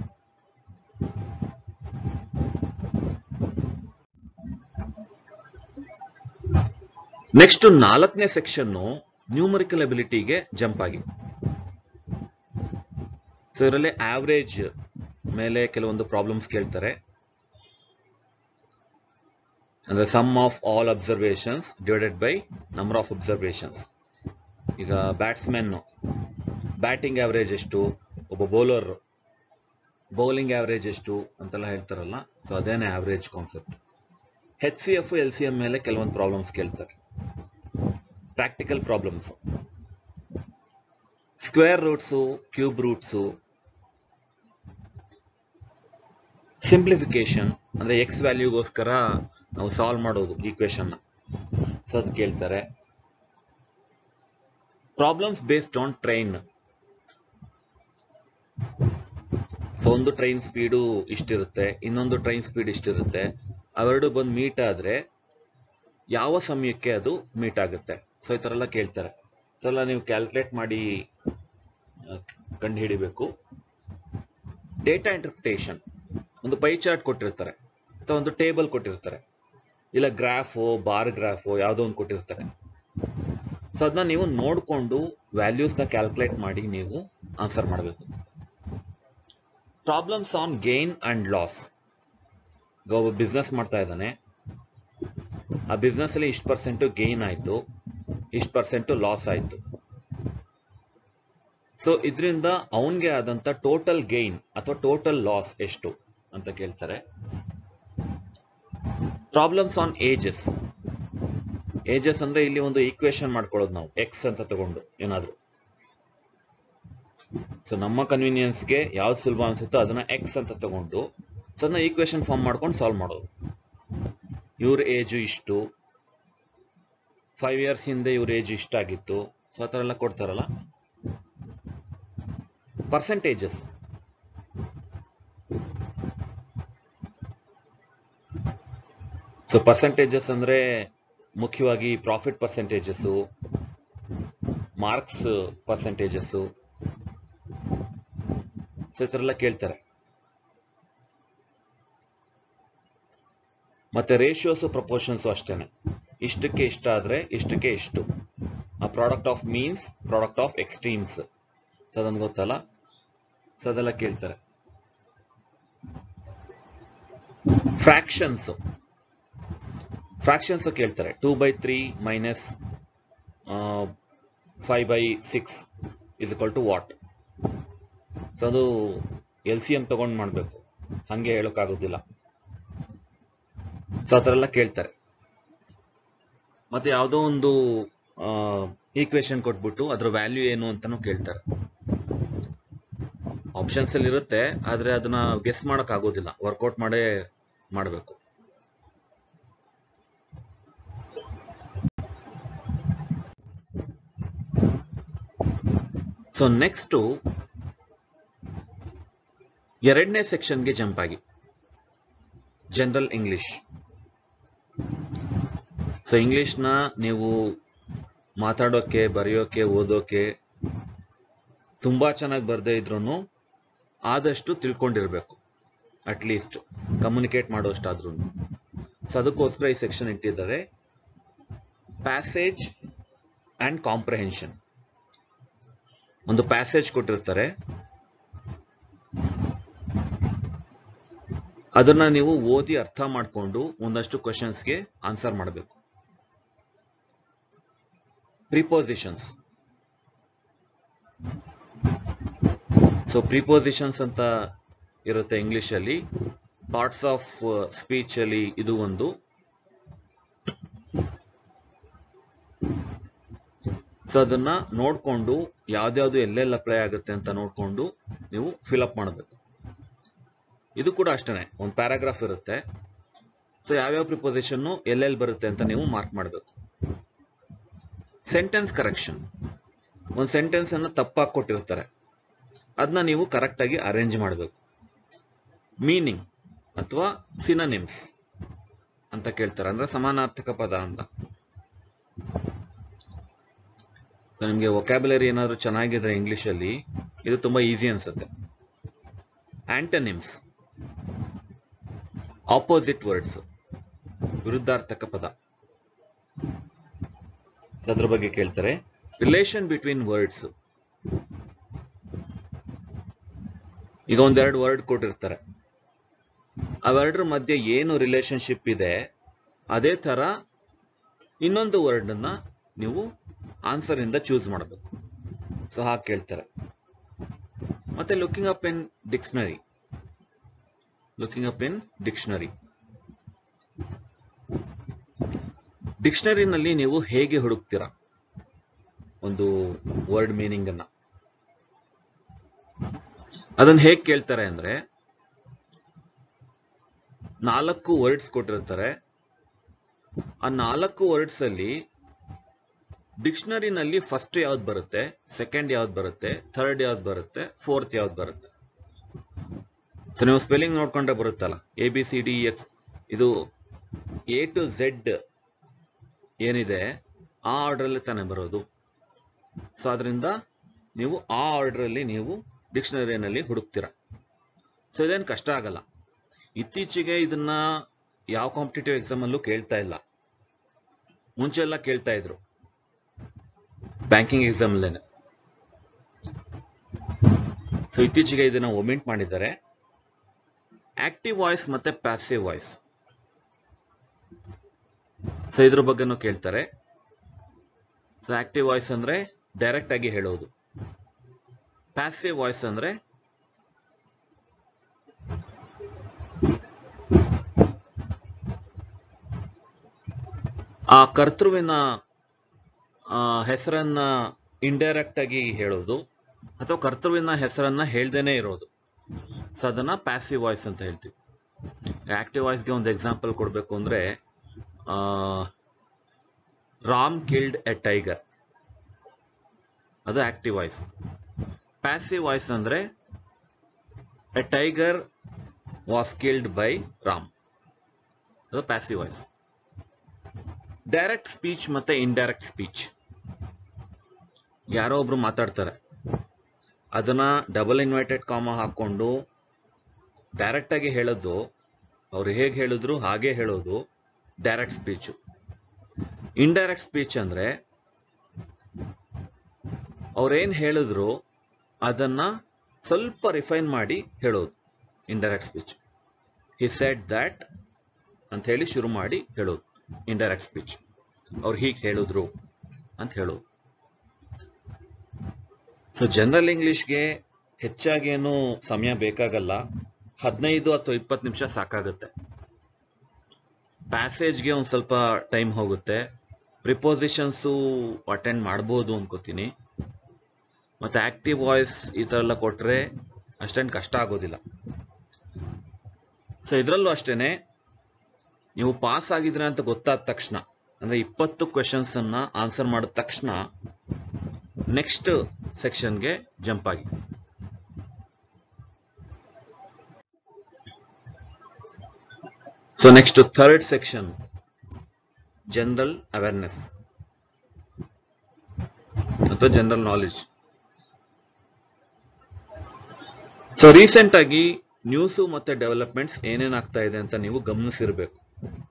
ನೆಕ್ಸ್ಟ್ ನಾಲ್ಕನೇ ಸೆಕ್ಷನ್ ನ್ಯೂಮರಿಕಲ್ ಅಬಿಲಿಟಿಗೆ ಜಂಪ್ ಆಗಿ ಸೊ ಇದರಲ್ಲಿ ಆವರೇಜ್ ಮೇಲೆ ಕೆಲವೊಂದು ಪ್ರಾಬ್ಲಮ್ಸ್ ಕೇಳ್ತಾರೆ ಅಂದ್ರೆ sum of all observations divided by number of observations ಈಗ ಬ್ಯಾಟ್ಸ್ಮನ್ ಬ್ಯಾಟಿಂಗ್ ಆವರೇಜ್ ಎಷ್ಟು ಒಬ್ಬ ಬೌಲರ್ ಬೌಲಿಂಗ್ ಆವರೇಜ್ ಎಷ್ಟು ಅಂತೆಲ್ಲ ಹೇಳ್ತಾರಲ್ಲ ಸೊ ಅದೇನೆ average concept H C F L C M ಮೇಲೆ ಕೆಲವೊಂದು ಪ್ರಾಬ್ಲಮ್ಸ್ ಕೇಳ್ತಾರೆ practical problems square roots cube roots simplification ಅಂದ್ರೆ ಎಕ್ಸ್ ವ್ಯಾಲ್ಯೂಗೋಸ್ಕರ ನಾವು ಸಾಲ್ವ್ ಮಾಡೋದು ಈಕ್ವೇಶನ್ ಸೊ ಅದು ಕೇಳ್ತಾರೆ problems based on train so ಒಂದು ಟ್ರೈನ್ ಸ್ಪೀಡು ಇಷ್ಟಿರುತ್ತೆ ಇನ್ನೊಂದು ಟ್ರೈನ್ ಸ್ಪೀಡ್ ಇಷ್ಟಿರುತ್ತೆ ಅವೆರಡು ಬಂದು ಮೀಟ್ ಆದ್ರೆ ಯಾವ ಸಮಯಕ್ಕೆ ಅದು ಮೀಟ್ ಆಗುತ್ತೆ ಸೊ ಈ ತರ ಎಲ್ಲ ಕೇಳ್ತಾರೆ ಸೊ ಎಲ್ಲ ನೀವು ಕ್ಯಾಲ್ಕುಲೇಟ್ ಮಾಡಿ ಕಂಡು ಹಿಡಿಬೇಕು ಡೇಟಾ ಇಂಟರ್ಪ್ರಿಟೇಷನ್ ಒಂದು ಪೈ ಚಾರ್ಟ್ ಕೊಟ್ಟಿರ್ತಾರೆ ಸೊ ಒಂದು ಟೇಬಲ್ ಕೊಟ್ಟಿರ್ತಾರೆ ಇಲ್ಲ ಗ್ರಾಫು ಬಾರ್ ಗ್ರಾಫು ಯಾವುದೋ ಒಂದು ಕೊಟ್ಟಿರ್ತಾರೆ ಸೊ ಅದನ್ನ ನೀವು ನೋಡಿಕೊಂಡು ವ್ಯಾಲ್ಯೂಸ್ನ ಕ್ಯಾಲ್ಕುಲೇಟ್ ಮಾಡಿ ನೀವು ಆನ್ಸರ್ ಮಾಡಬೇಕು problems on gain and loss ಈಗ ಒಬ್ಬ ಬಿಸ್ನೆಸ್ ಮಾಡ್ತಾ ಇದ್ದಾನೆ ಆ ಬಿಸ್ನೆಸ್ ಅಲ್ಲಿ ಇಷ್ಟು ಪರ್ಸೆಂಟ್ ಗೇನ್ ಆಯ್ತು ಇಷ್ಟು ಪರ್ಸೆಂಟ್ ಲಾಸ್ ಆಯ್ತು ಸೊ ಇದರಿಂದ ಅವನ್ಗೆ ಆದಂತ ಟೋಟಲ್ ಗೇನ್ ಅಥವಾ ಟೋಟಲ್ ಲಾಸ್ ಎಷ್ಟು ಅಂತ ಕೇಳ್ತಾರೆ ಪ್ರಾಬ್ಲಮ್ಸ್ ಆನ್ ಏಜಸ್ ಏಜಸ್ ಅಂದ್ರೆ ಇಲ್ಲಿ ಒಂದು ಈಕ್ವೇಶನ್ ಮಾಡ್ಕೊಳ್ಳೋದು ನಾವು ಎಕ್ಸ್ ಅಂತ ತಗೊಂಡು ಏನಾದ್ರು ಸೊ ನಮ್ಮ ಕನ್ವೀನಿಯನ್ಸ್ಗೆ ಯಾವ್ದು ಸುಲಭ ಅನ್ಸುತ್ತೋ ಅದನ್ನ ಎಕ್ಸ್ ಅಂತ ತಗೊಂಡು ಸೊ ಅದನ್ನ ಈಕ್ವೇಶನ್ ಫಾರ್ಮ್ ಮಾಡ್ಕೊಂಡು ಸಾಲ್ವ್ ಮಾಡೋದು ಇವ್ರ ಏಜು ಇಷ್ಟು ಫೈವ್ ಇಯರ್ಸ್ ಹಿಂದೆ ಇವ್ರ ಏಜ್ ಇಷ್ಟಾಗಿತ್ತು ಸೊ ಆ ಥರ ಎಲ್ಲ ಕೊಡ್ತಾರಲ್ಲ ಪರ್ಸೆಂಟೇಜಸ್ ಸೊ ಪರ್ಸೆಂಟೇಜಸ್ ಅಂದ್ರೆ ಮುಖ್ಯವಾಗಿ profit percentages marks percentages so ಈ ಥರ ಎಲ್ಲ ಕೇಳ್ತಾರೆ ಮತ್ತೆ ರೇಷಿಯೋಸ್ ಪ್ರಪೋರ್ಷನ್ಸ್ ಅಷ್ಟೇನೆ ಇಷ್ಟಕ್ಕೆ ಇಷ್ಟ ಆದ್ರೆ ಇಷ್ಟಕ್ಕೆ ಇಷ್ಟು ಆ product of means product of extremes so ಅದೊಂದು ಗೊತ್ತಲ್ಲ ಸೊ ಅದೆಲ್ಲ ಕೇಳ್ತಾರೆ ಫ್ರಾಕ್ಷನ್ಸ್ ಫ್ರಾಕ್ಷನ್ಸ್ ಕೇಳ್ತಾರೆ two by three minus five by six is equal to what so ಅದು ಎಲ್ ಸಿ ಎಂ ತಗೊಂಡು ಮಾಡಬೇಕು ಹಂಗೆ ಹೇಳೋಕ್ಕಾಗೋದಿಲ್ಲ ಸೊ ಆ ಥರ ಎಲ್ಲ ಕೇಳ್ತಾರೆ ಮತ್ತೆ ಯಾವುದೋ ಒಂದು ಈಕ್ವೇಶನ್ ಕೊಟ್ಬಿಟ್ಟು ಅದ್ರ ವ್ಯಾಲ್ಯೂ ಏನು ಅಂತಾನು ಕೇಳ್ತಾರೆ ಆಪ್ಷನ್ಸ್ ಅಲ್ಲಿ ಇರುತ್ತೆ ಆದ್ರೆ ಅದನ್ನ ಗೆಸ್ ಮಾಡಕ್ ಆಗೋದಿಲ್ಲ ವರ್ಕೌಟ್ ಮಾಡೇ ಮಾಡಬೇಕು ಸೊ ನೆಕ್ಸ್ಟ್ ಎರಡನೇ ಸೆಕ್ಷನ್ಗೆ ಜಂಪ್ ಆಗಿ ಜನರಲ್ ಇಂಗ್ಲಿಷ್ ಸೊ ಇಂಗ್ಲಿಷ್ನ ನೀವು ಮಾತಾಡೋಕೆ ಬರೆಯೋಕೆ ಓದೋಕೆ ತುಂಬಾ ಚೆನ್ನಾಗಿ ಬರ್ದೇ ಇದ್ರು ಆದಷ್ಟು ತಿಳ್ಕೊಂಡಿರ್ಬೇಕು ಅಟ್ಲೀಸ್ಟ್ ಕಮ್ಯುನಿಕೇಟ್ ಮಾಡೋಷ್ಟಾದ್ರೂ ಸೊ ಅದಕ್ಕೋಸ್ಕರ ಈ ಸೆಕ್ಷನ್ ಇಟ್ಟಿದ್ದಾರೆ ಪ್ಯಾಸೇಜ್ ಅಂಡ್ ಕಾಂಪ್ರಹೆನ್ಷನ್ ಒಂದು ಪ್ಯಾಸೇಜ್ ಕೊಟ್ಟಿರ್ತಾರೆ ಅದನ್ನ ನೀವು ಓದಿ ಅರ್ಥ ಮಾಡಿಕೊಂಡು ಒಂದಷ್ಟು ಕ್ವಶನ್ಸ್ಗೆ ಆನ್ಸರ್ ಮಾಡಬೇಕು ಪ್ರಿಪೋಸಿಷನ್ಸ್ ಸೊ ಪ್ರಿಪೋಸಿಷನ್ಸ್ ಅಂತ ಇರುತ್ತೆ ಇಂಗ್ಲಿಷ್ ಅಲ್ಲಿ ಪಾರ್ಟ್ಸ್ ಆಫ್ ಸ್ಪೀಚ್ ಅಲ್ಲಿ ಇದು ಒಂದು ಸೊ ಅದನ್ನ ನೋಡ್ಕೊಂಡು ಯಾವ್ದ್ಯಾವ್ದು ಎಲ್ಲೆಲ್ಲಿ ಅಪ್ಲೈ ಆಗುತ್ತೆ ಅಂತ ನೋಡ್ಕೊಂಡು ನೀವು ಫಿಲಪ್ ಮಾಡಬೇಕು ಇದು ಕೂಡ ಅಷ್ಟೇ ಒಂದು ಪ್ಯಾರಾಗ್ರಾಫ್ ಇರುತ್ತೆ ಸೊ ಯಾವ್ಯಾವ ಪ್ರಿಪೋಸಿಷನ್ ಎಲ್ಲೆಲ್ಲಿ ಬರುತ್ತೆ ಅಂತ ನೀವು ಮಾರ್ಕ್ ಮಾಡಬೇಕು ಸೆಂಟೆನ್ಸ್ ಕರೆಕ್ಷನ್ ಒಂದು ಸೆಂಟೆನ್ಸ್ ಅನ್ನ ತಪ್ಪಾಗಿ ಕೊಟ್ಟಿರ್ತಾರೆ ಅದನ್ನ ನೀವು ಕರೆಕ್ಟ್ ಆಗಿ ಅರೇಂಜ್ ಮಾಡಬೇಕು ಮೀನಿಂಗ್ ಅಥವಾ ಸಿನನಿಮ್ಸ್ ಅಂತ ಕೇಳ್ತಾರೆ ಅಂದ್ರೆ ಸಮಾನಾರ್ಥಕ ಪದ ಅಂತ ಸೊ ನಿಮಗೆ ವೊಕ್ಯಾಬುಲರಿ ಏನಾದ್ರು ಚೆನ್ನಾಗಿದ್ರೆ ಇಂಗ್ಲಿಷ್ ಅಲ್ಲಿ ಇದು ತುಂಬಾ ಈಸಿ ಅನ್ಸುತ್ತೆ ಆಂಟನಿಮ್ಸ್ ಆಪೋಸಿಟ್ ವರ್ಡ್ಸ್ ವಿರುದ್ಧಾರ್ಥಕ ಪದ ಸೊ ಅದ್ರ ಬಗ್ಗೆ ಕೇಳ್ತಾರೆ ರಿಲೇಷನ್ ಬಿಟ್ವೀನ್ ವರ್ಡ್ಸ್ ಈಗ ಒಂದೆರಡು ವರ್ಡ್ ಕೊಟ್ಟಿರ್ತಾರೆ ಅವೆರಡರ ಮಧ್ಯೆ ಏನು ರಿಲೇಶನ್ಶಿಪ್ ಇದೆ ಅದೇ ತರ ಇನ್ನೊಂದು ವರ್ಡ್ ಅನ್ನ ನೀವು ಆನ್ಸರ್ ಇಂದ ಚೂಸ್ ಮಾಡಬೇಕು ಸೊ ಹಾಗೆ ಕೇಳ್ತಾರೆ ಮತ್ತೆ looking up in dictionary looking up in dictionary ಡಿಕ್ಷನರಿನಲ್ಲಿ ನೀವು ಹೇಗೆ ಹುಡುಕ್ತೀರಾ ಒಂದು ವರ್ಡ್ ಮೀನಿಂಗ್ ಅನ್ನ ಅದನ್ನ ಹೇಗೆ ಕೇಳ್ತಾರೆ ಅಂದ್ರೆ ನಾಲ್ಕು ವರ್ಡ್ಸ್ ಕೊಟ್ಟಿರ್ತಾರೆ ಆ ನಾಲ್ಕು ವರ್ಡ್ಸ್ ಅಲ್ಲಿ ಡಿಕ್ಷನರಿನಲ್ಲಿ ಫಸ್ಟ್ ಯಾವ್ದು ಬರುತ್ತೆ ಸೆಕೆಂಡ್ ಯಾವ್ದು ಬರುತ್ತೆ ಥರ್ಡ್ ಯಾವ್ದು ಬರುತ್ತೆ ಫೋರ್ತ್ ಯಾವ್ದು ಬರುತ್ತೆ ಸೊ ನೀವು ಸ್ಪೆಲ್ಲಿಂಗ್ ನೋಡ್ಕೊಂಡ್ರೆ ಬರುತ್ತಲ್ಲ A B C D X ಇದು ಎ ಟು ಝೆಡ್ ಏನಿದೆ ಆ ಆರ್ಡರ್ ಅಲ್ಲಿ ತಾನೇ ಬರೋದು ಸೊ ಅದರಿಂದ ನೀವು ಆ ಆರ್ಡರ್ ಅಲ್ಲಿ ನೀವು ಡಿಕ್ಷನರಿನಲ್ಲಿ ಹುಡುಕ್ತೀರಾ ಸೊ ಇದೇನು ಕಷ್ಟ ಆಗಲ್ಲ ಇತ್ತೀಚೆಗೆ ಇದನ್ನ ಯಾವ ಕಾಂಪಿಟೇಟಿವ್ ಎಕ್ಸಾಮ್ ಅಲ್ಲೂ ಕೇಳ್ತಾ ಇಲ್ಲ ಮುಂಚೆ ಎಲ್ಲ ಕೇಳ್ತಾ ಇದ್ರು ಬ್ಯಾಂಕಿಂಗ್ ಎಕ್ಸಾಮ್ ಅಲ್ಲೇನೆ ಸೊ ಇತ್ತೀಚೆಗೆ ಇದನ್ನ ಒಮಿಂಟ್ ಮಾಡಿದ್ದಾರೆ ಆಕ್ಟಿವ್ ವಾಯ್ಸ್ ಮತ್ತೆ ಪ್ಯಾಸಿವ್ ವಾಯ್ಸ್ ಸೊ ಇದ್ರ ಬಗ್ಗೆನೂ ಕೇಳ್ತಾರೆ ಸೊ ಆಕ್ಟಿವ್ ವಾಯ್ಸ್ ಅಂದ್ರೆ ಡೈರೆಕ್ಟ್ ಆಗಿ ಹೇಳೋದು ಪ್ಯಾಸಿವ್ ವಾಯ್ಸ್ ಅಂದ್ರೆ ಆ ಕರ್ತೃವಿನ ಹೆಸರನ್ನ ಇಂಡೈರೆಕ್ಟ್ ಆಗಿ ಹೇಳೋದು ಅಥವಾ ಕರ್ತೃವಿನ ಹೆಸರನ್ನ ಹೇಳ್ದೇನೆ ಇರೋದು ಸೊ ಅದನ್ನ ಪ್ಯಾಸಿವ್ ವಾಯ್ಸ್ ಅಂತ ಹೇಳ್ತೀವಿ ಆಕ್ಟಿವ್ ವಾಯ್ಸ್ಗೆ ಒಂದು ಎಕ್ಸಾಂಪಲ್ ಕೊಡಬೇಕು ಅಂದ್ರೆ ರಾಮ್ ಕಿಲ್ಡ್ ಎ ಟೈಗರ್ ಅದು ಆಕ್ಟಿವ್ ವಾಯ್ಸ್ ಪ್ಯಾಸಿವ್ ವಾಯ್ಸ್ ಅಂದ್ರೆ a tiger was killed by Ram ಅದು ಪ್ಯಾಸಿವ್ ವಾಯ್ಸ್ ಡೈರೆಕ್ಟ್ ಸ್ಪೀಚ್ ಮತ್ತೆ ಇಂಡೈರೆಕ್ಟ್ ಸ್ಪೀಚ್ ಯಾರೋ ಒಬ್ರು ಮಾತಾಡ್ತಾರೆ ಅದನ್ನ ಡಬಲ್ ಇನ್ವೈಟೆಡ್ ಕಾಮ ಹಾಕೊಂಡು ಡೈರೆಕ್ಟ್ ಆಗಿ ಹೇಳೋದು ಅವ್ರು ಹೇಗೆ ಹೇಳಿದ್ರು ಹಾಗೆ ಹೇಳೋದು ಡೈರೆಕ್ಟ್ ಸ್ಪೀಚ್ ಇಂಡೈರೆಕ್ಟ್ ಸ್ಪೀಚ್ ಅಂದ್ರೆ ಅವ್ರೇನ್ ಹೇಳಿದ್ರು ಅದನ್ನ ಸ್ವಲ್ಪ ರಿಫೈನ್ ಮಾಡಿ ಹೇಳೋದು indirect speech he said that ಅಂತ ಹೇಳಿ ಶುರು ಮಾಡಿ ಹೇಳೋದು ಇಂಡೈರೆಕ್ಟ್ ಸ್ಪೀಚ್ ಅವ್ರು ಹೀಗೆ ಹೇಳಿದ್ರು ಅಂತ ಹೇಳೋದು ಸೊ ಜನರಲ್ ಇಂಗ್ಲಿಷ್ಗೆ ಹೆಚ್ಚಾಗಿ ಏನು ಸಮಯ ಬೇಕಾಗಲ್ಲ ಹದಿನೈದು ಅಥವಾ ಇಪ್ಪತ್ತು ನಿಮಿಷ ಸಾಕಾಗುತ್ತೆ ಪ್ಯಾಸೇಜ್ಗೆ ಒಂದು ಸ್ವಲ್ಪ ಟೈಮ್ ಹೋಗುತ್ತೆ ಪ್ರಿಪೋಸಿಷನ್ಸು ಅಟೆಂಡ್ ಮಾಡ್ಬೋದು ಅನ್ಕೋತೀನಿ ಮತ್ತೆ ಆಕ್ಟಿವ್ ವಾಯ್ಸ್ ಈ ಥರ ಎಲ್ಲ ಕೊಟ್ರೆ ಅಷ್ಟೇನು ಕಷ್ಟ ಆಗೋದಿಲ್ಲ ಸೊ ಇದರಲ್ಲೂ ಅಷ್ಟೇನೆ ನೀವು ಪಾಸ್ ಆಗಿದ್ರೆ ಅಂತ ಗೊತ್ತಾದ ತಕ್ಷಣ ಅಂದ್ರೆ ಇಪ್ಪತ್ತು ಕ್ವೆಶನ್ಸ್ ಅನ್ನ ಆನ್ಸರ್ ಮಾಡಿದ ತಕ್ಷಣ ನೆಕ್ಸ್ಟ್ ಸೆಕ್ಷನ್ಗೆ ಜಂಪ್ ಆಗಿ so next third section general awareness ಅಥವಾ ಜನರಲ್ ನಾಲೆಜ್ ಸೊ ರೀಸೆಂಟ್ ಆಗಿ ನ್ಯೂಸು ಮತ್ತೆ ಡೆವಲಪ್ಮೆಂಟ್ಸ್ ಏನೇನಾಗ್ತಾ ಇದೆ ಅಂತ ನೀವು ಗಮನಿಸಿರ್ಬೇಕು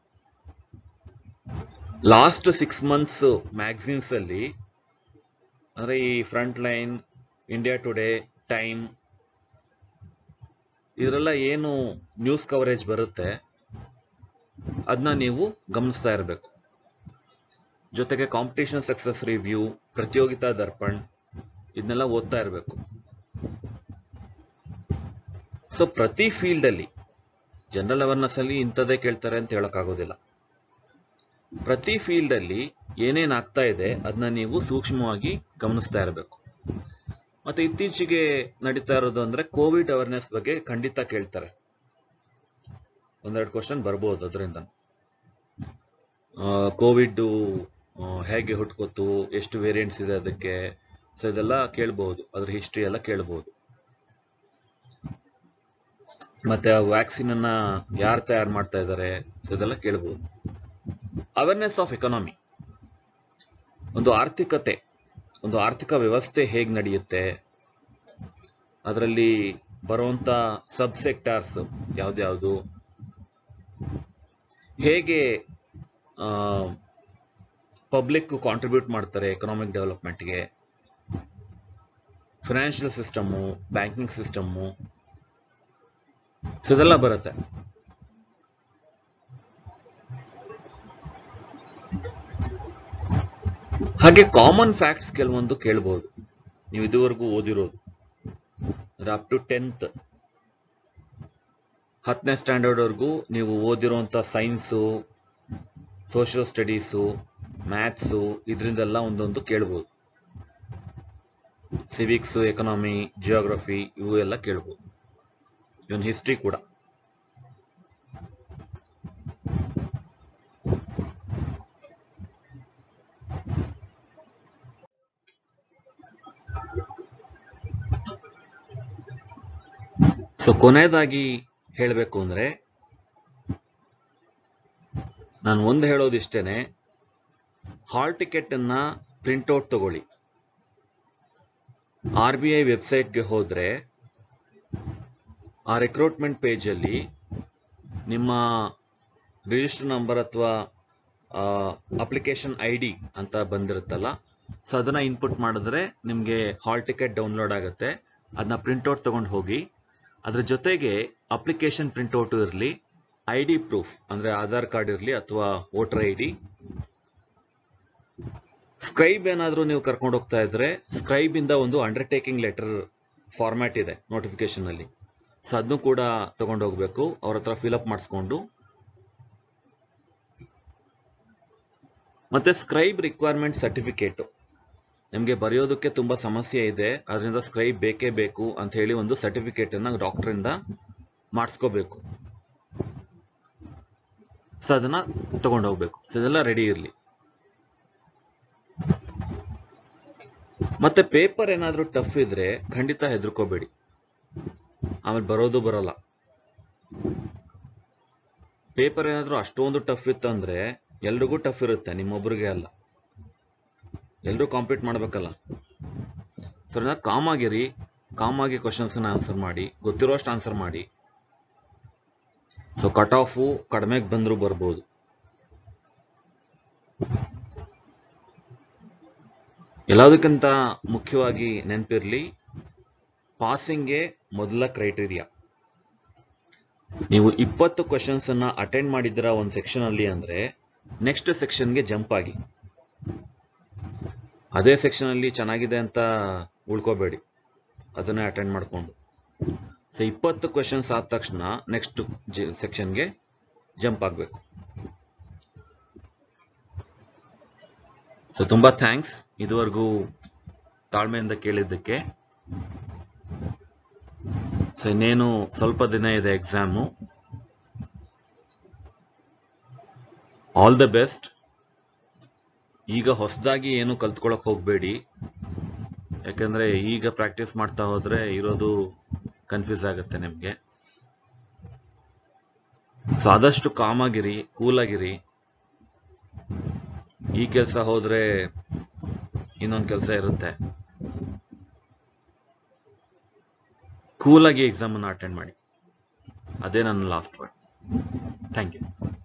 ಲಾಸ್ಟ್ ಸಿಕ್ಸ್ ಮಂತ್ಸ್ ಮ್ಯಾಗಝಿನ್ಸ್ ಅಲ್ಲಿ ಅಂದ್ರೆ ಈ Frontline India Today Time ಇದರೆಲ್ಲ ಏನು ನ್ಯೂಸ್ ಕವರೇಜ್ ಬರುತ್ತೆ ಅದನ್ನ ನೀವು ಗಮನಿಸ್ತಾ ಇರಬೇಕು ಜೊತೆಗೆ Competition Success Review Pratiyogita Darpan ಇದನ್ನೆಲ್ಲ ಓದ್ತಾ ಇರಬೇಕು ಸೊ ಪ್ರತಿ ಫೀಲ್ಡ್ ಅಲ್ಲಿ ಜನರಲ್ ಅವೇರ್ನೆಸ್ ಅಲ್ಲಿ ಇಂಥದ್ದೇ ಕೇಳ್ತಾರೆ ಅಂತ ಹೇಳಕ್ಕಾಗೋದಿಲ್ಲ ಪ್ರತಿ ಫೀಲ್ಡ್ ಅಲ್ಲಿ ಏನೇನ್ ಆಗ್ತಾ ಇದೆ ಅದನ್ನ ನೀವು ಸೂಕ್ಷ್ಮವಾಗಿ ಗಮನಿಸ್ತಾ ಇರಬೇಕು ಮತ್ತೆ ಇತ್ತೀಚೆಗೆ ನಡೀತಾ ಇರೋದು ಅಂದ್ರೆ ಕೋವಿಡ್ ಅವೇರ್ನೆಸ್ ಬಗ್ಗೆ ಖಂಡಿತ ಕೇಳ್ತಾರೆ ಒಂದೆರಡು ಕ್ವಶನ್ ಬರ್ಬೋದು ಅದರಿಂದ ಕೋವಿಡ್ ಹೇಗೆ ಹುಟ್ಕೋತು ಎಷ್ಟು ವೇರಿಯಂಟ್ಸ್ ಇದೆ ಅದಕ್ಕೆ ಸೊ ಇದೆಲ್ಲ ಕೇಳ್ಬಹುದು ಅದ್ರ ಹಿಸ್ಟ್ರಿ ಎಲ್ಲ ಕೇಳ್ಬಹುದು ಮತ್ತೆ ಆ ವ್ಯಾಕ್ಸಿನ್ ಅನ್ನ ಯಾರು ತಯಾರು ಮಾಡ್ತಾ ಇದ್ದಾರೆ ಸೊ ಇದೆಲ್ಲ ಕೇಳ್ಬಹುದು ಅವೇರ್ನೆಸ್ ಆಫ್ ಎಕನಾಮಿ ಒಂದು ಆರ್ಥಿಕತೆ ಒಂದು ಆರ್ಥಿಕ ವ್ಯವಸ್ಥೆ ಹೇಗೆ ನಡೆಯುತ್ತೆ ಅದರಲ್ಲಿ ಬರುವಂತ ಸಬ್ ಸೆಕ್ಟಾರ್ಸ್ ಯಾವ್ದ್ಯಾವ್ದು ಹೇಗೆ ಪಬ್ಲಿಕ್ ಕಾಂಟ್ರಿಬ್ಯೂಟ್ ಮಾಡ್ತಾರೆ ಎಕನಾಮಿಕ್ ಡೆವಲಪ್ಮೆಂಟ್ಗೆ financial system banking system so ಇದೆಲ್ಲ ಬರುತ್ತೆ ಹಾಗೆ ಕಾಮನ್ ಫ್ಯಾಕ್ಟ್ಸ್ ಕೆಲವೊಂದು ಕೇಳಬಹುದು ನೀವು ಇದುವರೆಗೂ ಓದಿರೋದು ಅಪ್ ಟು ಟೆಂತ್ ಹತ್ತನೇ ಸ್ಟ್ಯಾಂಡರ್ಡ್ ವರ್ಗೂ ನೀವು ಓದಿರುವಂತ ಸೈನ್ಸು ಸೋಷಿಯಲ್ ಸ್ಟಡೀಸು ಮ್ಯಾಥ್ಸು ಇದರಿಂದೆಲ್ಲ ಒಂದೊಂದು ಕೇಳ್ಬೋದು ಸಿವಿಕ್ಸ್ ಎಕನಾಮಿ ಜಿಯೋಗ್ರಫಿ ಇವು ಎಲ್ಲ ಕೇಳ್ಬೋದು ಇವನ್ ಹಿಸ್ಟ್ರಿ ಕೂಡ ಸೊ ಕೊನೆಯದಾಗಿ ಹೇಳಬೇಕು ಅಂದ್ರೆ ನಾನು ಒಂದು ಹೇಳೋದಿಷ್ಟೇನೆ ಹಾಲ್ ಟಿಕೆಟ್ ಅನ್ನ ಪ್ರಿಂಟ್ಔಟ್ ತಗೊಳ್ಳಿ ಆರ್ ಬಿ ಐ ವೆಬ್ಸೈಟ್ಗೆ ಹೋದ್ರೆ ಆ ರಿಕ್ರೂಟ್ಮೆಂಟ್ ಪೇಜಲ್ಲಿ ನಿಮ್ಮ ರಿಜಿಸ್ಟರ್ ನಂಬರ್ ಅಥವಾ ಅಪ್ಲಿಕೇಶನ್ ಐ ಡಿ ಅಂತ ಬಂದಿರುತ್ತಲ್ಲ ಸೊ ಅದನ್ನ ಇನ್ಪುಟ್ ಮಾಡಿದ್ರೆ ನಿಮಗೆ ಹಾಲ್ ಟಿಕೆಟ್ ಡೌನ್ಲೋಡ್ ಆಗುತ್ತೆ ಅದನ್ನ ಪ್ರಿಂಟ್ಔಟ್ ತಗೊಂಡು ಹೋಗಿ ಅದ್ರ ಜೊತೆಗೆ ಅಪ್ಲಿಕೇಶನ್ ಪ್ರಿಂಟ್ಔಟ್ ಇರಲಿ ಐ ಡಿ ಪ್ರೂಫ್ ಅಂದ್ರೆ ಆಧಾರ್ ಕಾರ್ಡ್ ಇರಲಿ ಅಥವಾ ವೋಟರ್ ಐ ಡಿ ಸ್ಕ್ರೈಬ್ ಏನಾದರೂ ನೀವು ಕರ್ಕೊಂಡು ಹೋಗ್ತಾ ಇದ್ರೆ ಸ್ಕ್ರೈಬ್ ಇಂದ ಒಂದು ಅಂಡರ್ಟೇಕಿಂಗ್ ಲೆಟರ್ ಫಾರ್ಮ್ಯಾಟ್ ಇದೆ ನೋಟಿಫಿಕೇಶನ್ ಅಲ್ಲಿ ಸೊ ಅದನ್ನು ಕೂಡ ತಗೊಂಡು ಹೋಗ್ಬೇಕು ಅವ್ರ ಹತ್ರ ಫಿಲ್ಅಪ್ ಮಾಡಿಸ್ಕೊಂಡು ಮತ್ತೆ ಸ್ಕ್ರೈಬ್ ರಿಕ್ವೈರ್ಮೆಂಟ್ ಸರ್ಟಿಫಿಕೇಟ್ ನಿಮಗೆ ಬರೆಯೋದಕ್ಕೆ ತುಂಬಾ ಸಮಸ್ಯೆ ಇದೆ ಅದರಿಂದ ಸ್ಕ್ರೈಬ್ ಬೇಕೇ ಬೇಕು ಅಂತ ಹೇಳಿ ಒಂದು ಸರ್ಟಿಫಿಕೇಟ್ ಅನ್ನ ಡಾಕ್ಟರ್ ಇಂದ ಮಾಡಿಸ್ಕೋಬೇಕು ಸೊ ಅದನ್ನ ತಗೊಂಡು ಹೋಗ್ಬೇಕು ಸೊ ಇದೆಲ್ಲ ರೆಡಿ ಇರಲಿ ಮತ್ತೆ ಪೇಪರ್ ಏನಾದ್ರೂ ಟಫ್ ಇದ್ರೆ ಖಂಡಿತ ಹೆದರ್ಕೋಬೇಡಿ ಆಮೇಲೆ ಬರೋದು ಬರಲ್ಲ ಪೇಪರ್ ಏನಾದ್ರೂ ಅಷ್ಟೊಂದು ಟಫ್ ಇತ್ತಂದ್ರೆ ಎಲ್ರಿಗೂ ಟಫ್ ಇರುತ್ತೆ ನಿಮ್ಮೊಬ್ರಿಗೆ ಅಲ್ಲ ಎಲ್ರೂ ಕಾಂಪೀಟ್ ಮಾಡ್ಬೇಕಲ್ಲ ಸರ್ ಕಾಮ್ ಆಗಿರಿ ಕಾಮ್ ಆಗಿ ಕ್ವಶನ್ಸ್ ಆನ್ಸರ್ ಮಾಡಿ ಗೊತ್ತಿರೋಷ್ಟು ಆನ್ಸರ್ ಮಾಡಿ ಸೊ ಕಟ್ ಆಫು ಕಡಿಮೆಗೆ ಬಂದರೂ ಬರ್ಬೋದು ಎಲ್ಲದಕ್ಕಿಂತ ಮುಖ್ಯವಾಗಿ ನೆನಪಿರ್ಲಿ ಪಾಸಿಂಗ್ಗೆ ಮೊದಲ ಕ್ರೈಟೀರಿಯಾ ನೀವು ಇಪ್ಪತ್ತು ಕ್ವಶನ್ಸ್ ಅನ್ನ ಅಟೆಂಡ್ ಮಾಡಿದ್ದೀರಾ ಒಂದು ಸೆಕ್ಷನ್ ಅಲ್ಲಿ ಅಂದ್ರೆ ನೆಕ್ಸ್ಟ್ ಸೆಕ್ಷನ್ಗೆ ಜಂಪ್ ಆಗಿ ಅದೇ ಸೆಕ್ಷನ್ ಅಲ್ಲಿ ಚೆನ್ನಾಗಿದೆ ಅಂತ ಉಳ್ಕೋಬೇಡಿ ಅದನ್ನೇ ಅಟೆಂಡ್ ಮಾಡ್ಕೊಂಡು ಸೊ ಇಪ್ಪತ್ತು ಕ್ವಶನ್ಸ್ ಆದ ತಕ್ಷಣ ನೆಕ್ಸ್ಟ್ ಸೆಕ್ಷನ್ಗೆ ಜಂಪ್ ಆಗಬೇಕು ಸೊ ತುಂಬಾ ಥ್ಯಾಂಕ್ಸ್ ಇದುವರೆಗೂ ತಾಳ್ಮೆಯಿಂದ ಕೇಳಿದ್ದಕ್ಕೆ ಸೊ ಇನ್ನೇನು ಸ್ವಲ್ಪ ದಿನ ಇದೆ ಎಕ್ಸಾಮು ಆಲ್ ದ ಬೆಸ್ಟ್ ಈಗ ಹೊಸದಾಗಿ ಏನು ಕಲ್ತ್ಕೊಳಕ್ ಹೋಗ್ಬೇಡಿ ಯಾಕಂದ್ರೆ ಈಗ ಪ್ರಾಕ್ಟೀಸ್ ಮಾಡ್ತಾ ಹೋದ್ರೆ ಇರೋದು ಕನ್ಫ್ಯೂಸ್ ಆಗುತ್ತೆ ನಿಮ್ಗೆ ಸೊ ಆದಷ್ಟು ಕಾಮ್ ಆಗಿರಿ ಕೂಲ್ ಆಗಿರಿ ಈ ಕೆಲಸ ಹೋದ್ರೆ ಇನ್ನೊಂದು ಕೆಲಸ ಇರುತ್ತೆ ಕೂಲಾಗಿ ಎಕ್ಸಾಮ್ ಅನ್ನು ಅಟೆಂಡ್ ಮಾಡಿ ಅದೇ ನನ್ನ ಲಾಸ್ಟ್ ವರ್ಡ್ ಥ್ಯಾಂಕ್ ಯು